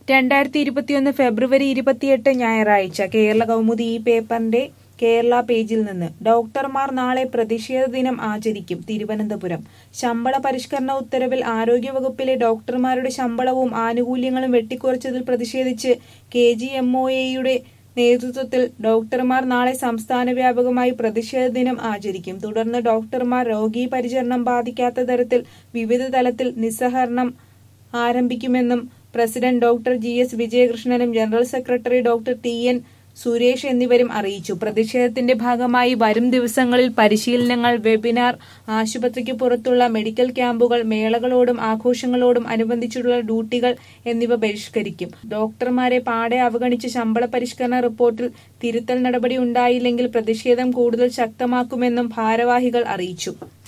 രണ്ടായിരത്തി ഇരുപത്തിയൊന്ന് ഫെബ്രുവരി ഇരുപത്തിയെട്ട് ഞായറാഴ്ച കേരള കൗമുദി ഈ പേപ്പറിന്റെ കേരള പേജിൽ നിന്ന് ഡോക്ടർമാർ നാളെ പ്രതിഷേധ ദിനം ആചരിക്കും തിരുവനന്തപുരം ശമ്പള പരിഷ്കരണ ഉത്തരവിൽ ആരോഗ്യവകുപ്പിലെ ഡോക്ടർമാരുടെ ശമ്പളവും ആനുകൂല്യങ്ങളും വെട്ടിക്കുറച്ചതിൽ പ്രതിഷേധിച്ച് കെ ജി എം ഒ എയുടെ നേതൃത്വത്തിൽ ഡോക്ടർമാർ നാളെ സംസ്ഥാന വ്യാപകമായി പ്രതിഷേധ ദിനം ആചരിക്കും തുടർന്ന് ഡോക്ടർമാർ രോഗീ പരിചരണം ബാധിക്കാത്ത തരത്തിൽ വിവിധ തലത്തിൽ നിസ്സഹകരണം ആരംഭിക്കുമെന്നും പ്രസിഡന്റ് ഡോക്ടർ ജി എസ് വിജയകൃഷ്ണനും general secretary doctor T N Suresh എന്നിവരും അറിയിച്ചു പ്രതിഷേധത്തിന്റെ ഭാഗമായി വരും ദിവസങ്ങളിൽ പരിശീലനങ്ങൾ വെബിനാർ ആശുപത്രിക്ക് പുറത്തുള്ള മെഡിക്കൽ ക്യാമ്പുകൾ മേളകളോടും ആഘോഷങ്ങളോടും അനുബന്ധിച്ചുള്ള ഡ്യൂട്ടികൾ എന്നിവ ബഹിഷ്കരിക്കും ഡോക്ടർമാരെ പാടെ അവഗണിച്ച ശമ്പള പരിഷ്കരണ റിപ്പോർട്ടിൽ തിരുത്തൽ നടപടി ഉണ്ടായില്ലെങ്കിൽ പ്രതിഷേധം കൂടുതൽ ശക്തമാക്കുമെന്നും ഭാരവാഹികൾ അറിയിച്ചു